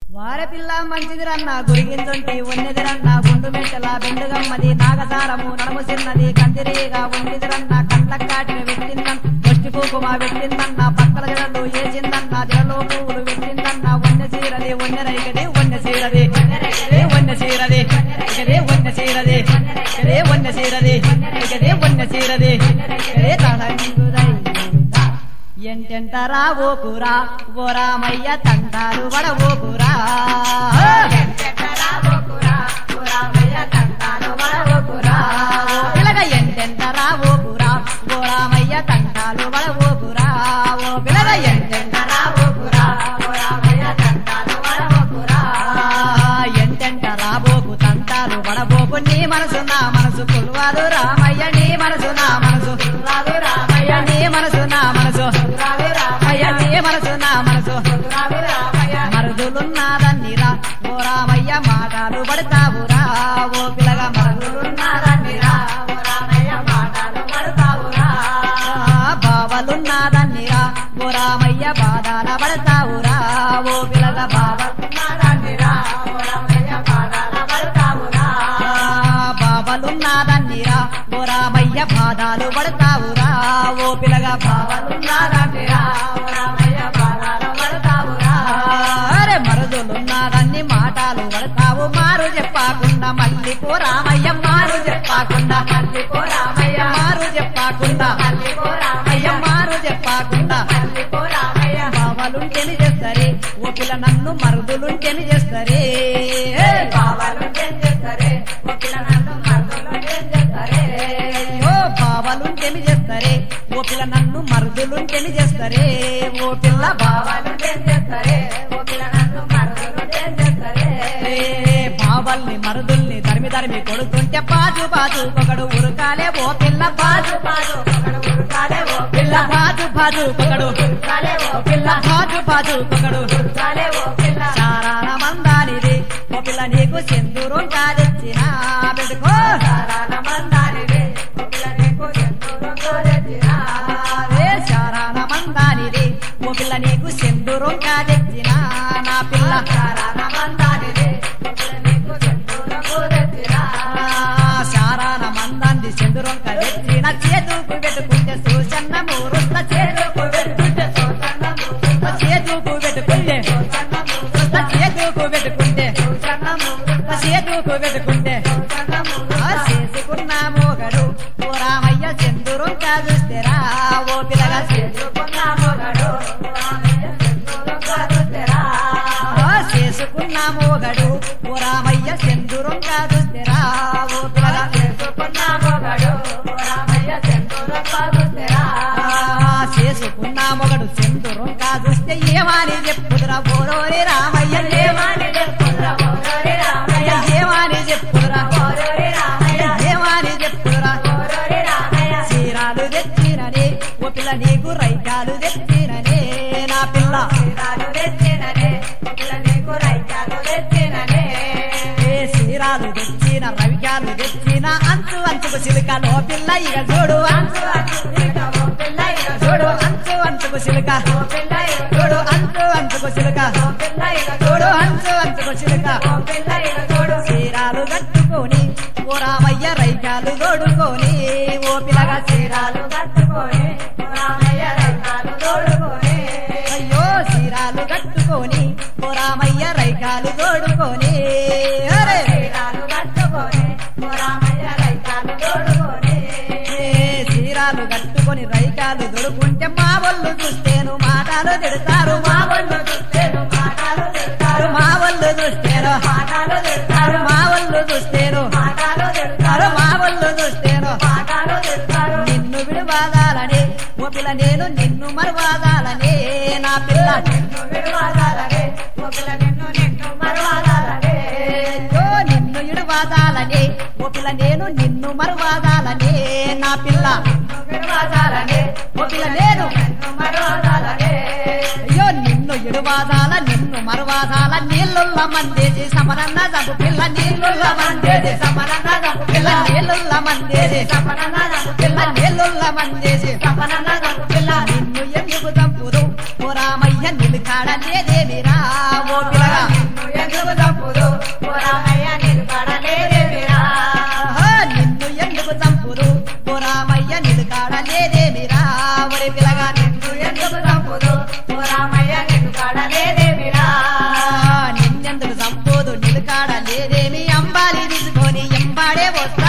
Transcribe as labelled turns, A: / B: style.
A: వారపిల్ల మంచిదిరన్న గురిగిందొంటి ఉన్నదిరన్న గుండు మెట్టల బెండుగమ్మది నాగసారము నడుము చిన్నది కందిరీగా ఉన్నదిరన్న కండ్ల కాటిని పెట్టిందన్న ముష్టి కుంకుమ పెట్టిందన్న పక్కల జడలు ఏసిందన్న జడలో పువ్వులు పెట్టిందన్న వన్య చీరది వన్య రైకది వన్య చీరది ఇకదే వన్య చీరది ఇకదే వన్య చీరది ఇకదే వన్య చీరది ఇకదే వన్య చీరది ఇకదే తలంగుదై ఎంటెంట రావోకురా ఓ రామయ్య తంటాలు వడవోకురా పిలగ ఎంటెంట రావోకురా ఓ రామయ్య తంటాలు వడవోకురా ఓ పిలగ ఎంటెంట రావోకురా ఓ రామయ్య తంటాలు వడవోకురా ఎంటెంట రాబోకు తంటాలు వడబోకు నీ మనసు నా మనసు కుల్వాదు రామయ్య నీ మనసు నా మనసు కుల్వాదు రామయ్య నీ మనసు నా మనసు కుల్వాదు రామయ్య నీ మనసు నా మనసు కుల్వాదు రామయ్య మరుదులున్నాదన్నిరా ఓ రామయ్య మాటలు పడతావురా ఓ పిల్లగా మరుదులున్నాదన్నిరా ఓ రామయ్య మాటలు పడతావురా బావలున్నాదన్నిరా ఓ రామయ్య బాధాల పడతావురా ఓ పిల్లగా బావలున్నాదన్నిరా ఓ రామయ్య బాధాల పడతావురా బావలున్నాదన్నిరా ఓ రామయ్య బాధాలు పడతావురా ఓ పిల్లగా బావలున్నాదన్నిరా ఓ రామయ్య బాధాలు పడతావురా అరే మరుదులున్నారన్ని మాటలు పడతావు మారు చెప్పకుండా మళ్ళీ పో రామయ్య మారు చెప్పకుండా మళ్ళీ పో రామయ్య మారు చెప్పకుండా మళ్ళీ పో రామయ్య మారు చెప్పకుండా మళ్ళీ పో రామయ్య బావలుంటేని చేస్తారే ఓ పిల్ల నన్ను మరుదులుంటేని చేస్తారే బావలుంటేని చేస్తారే ఓ పిల్ల నన్ను మరుదులుంటేని చేస్తారే ఓ బావలుంటేని చేస్తారే ఓ పిల్ల నన్ను మరుదులుంటేని చేస్తారే ఓ పిల్ల బావలుంటేని చేస్తారే ఓ పిల్ల నన్ను మరుదులుంటేని చేస్తారే బావల్ని మరుదుల్ని తరిమి తరిమి కొడుతుంటే బాజు బాజు ఒకడు ఉరకాలే ఓ పిల్ల బాజు బాజు ఒకడు ఉరకాలే ఓ పిల్ల బాజు బాజు ఒకడు ఉరకాలే ఓ పిల్ల బాజు బాజు ఒకడు ఉరకాలే ఓ పిల్ల చారాన మందానిది ఓ పిల్ల నీకు సింధూరం కాదెచ్చిన పెట్టుకో చారాన మందానిది ఓ పిల్ల నీకు సింధూరం కాదెచ్చిన ఏ చారాన మందానిది ఓ పిల్ల నీకు సింధూరం కాదెచ్చిన నా పిల్ల చారాన మందానిది ఓ పిల్ల నీకు సింధూరం కాదెచ్చిన చారాన మందాన్ని సింధూరం కాదెచ్చిన చేతుకు పెట్టుకుంటే సూచన్న మూరుస్త చేతుకు పెట్టుకుంటే సూచన్న మూరుస్త చేతుకు పెట్టుకుంటే సూచన్న మూరుస్త చేతుకు పెట్టుకుంటే సూచన్న మూరుస్త చేతుకు పెట్టుకుంటే ఆ చేసుకున్న మోగడు ఓ రామయ్య సింధూరం కాదుస్తేరా ఓ పిల్లగా చేసుకున్న మోగడు ఓ రామయ్య సింధూరం కాదుస్తేరా ఆ చేసుకున్న మోగడు ఓ రామయ్య సింధూరం కాదుస్తేరా ఓ పిల్లగా చేసుకున్న మోగడు ఓ రామయ్య సింధూరం కాదుస్తేరా చేసుకున్న మొగడు సింధూరం కాదుస్తే ఏమని చెప్పుదురా ఓరోరి రామయ్య ఏమని చెప్పుదురా ఓరోరి రామయ్య ఏమని చెప్పుదురా ఓరోరి రామయ్య ఏమని చెప్పుదురా ఓరోరి రామయ్య చీరాలు తెచ్చిననే ఓ పిల్ల నీకు రైకాలు తెచ్చిననే నా పిల్ల చీరాలు తెచ్చిననే ఓ పిల్ల నీకు రైకాలు తెచ్చిననే ఏ చీరాలు తెచ్చిన రవికాలు తెచ్చిన అంచు అంచుకు సిలికలో పిల్ల ఇక చూడు అంచు అంచు సిలిక ఓ పిల్ల ఇక చూడు అంచు అంచుకు సిలిక ఓ పిల్ల ఇక చూడు అంచు అంచుకు సిలిక ఓ పిల్ల ఇక చూడు అంచు అంచుకు సిలిక ఓ పిల్ల ఇక చూడు చీరాలు కట్టుకొని ఓ రామయ్య రైకాలు తోడుకొని ఓ పిల్లగా చీరాలు కట్టుకొని ఓ రామయ్య రైకాలు తోడుకొని అయ్యో చీరాలు కట్టుకొని ఓ రామయ్య రైకాలు తోడుకొని అరే చీరాలు కట్టుకొని ఓ రామయ్య రైకాలు తోడుకొని చీరాలు కట్టుకొని రైకాలు దొడుకుంటే మా వాళ్ళు చూస్తేను మాటలు తిడతారు మా వాళ్ళు చూస్తేను మాటలు తిడతారు మా వాళ్ళు చూస్తేను మాటలు తిడతారు మా వాళ్ళు చూస్తేను మాటలు తిడతారు మా వాళ్ళు చూస్తేను మాటలు తిడతారు నిన్ను విడివాదాలని ఓ పిల్ల నేను నిన్ను మరువాదాలని నా పిల్ల నిన్ను విడివాదాలని ఓ పిల్ల నిన్ను నిన్ను మరువాదాలని అయ్యో నిన్ను ఇడువాదాలని ఓ పిల్ల నేను నిన్ను మరువాదాలని నా పిల్ల నిన్ను విడివాదాలని ఓ పిల్ల నేను నిన్ను మరువాదాలని అయ్యో నిన్ను ఇడువాదాల నిన్ను మరువాదాల నీళ్ళుల్ల మందేసి సమరన్న జబ్బు పిల్ల నీళ్ళుల్ల మందేసి సమరన్న జబ్బు పిల్ల నీళ్ళుల్ల మందేసి సమరన్న జబ్బు పిల్ల నీళ్ళుల్ల మందేసి సమరన్న జబ్బు పిల్ల నిన్ను ఎందుకు చంపుదు ఓ రామయ్య నిలుకాడలేదేమిరా ఓ పిల్లగా నిన్ను లేదేమిరా ఒరే పిల్లగా
B: నిన్ను ఎందుకు చంపుదు ఓ రామయ్య నిన్ను కాడలేదేమిరా
A: నిన్నెందుకు సంపోదు నిలుకాడ లేదేమి అంబాలి తీసుకొని ఎంబాడే వస్తా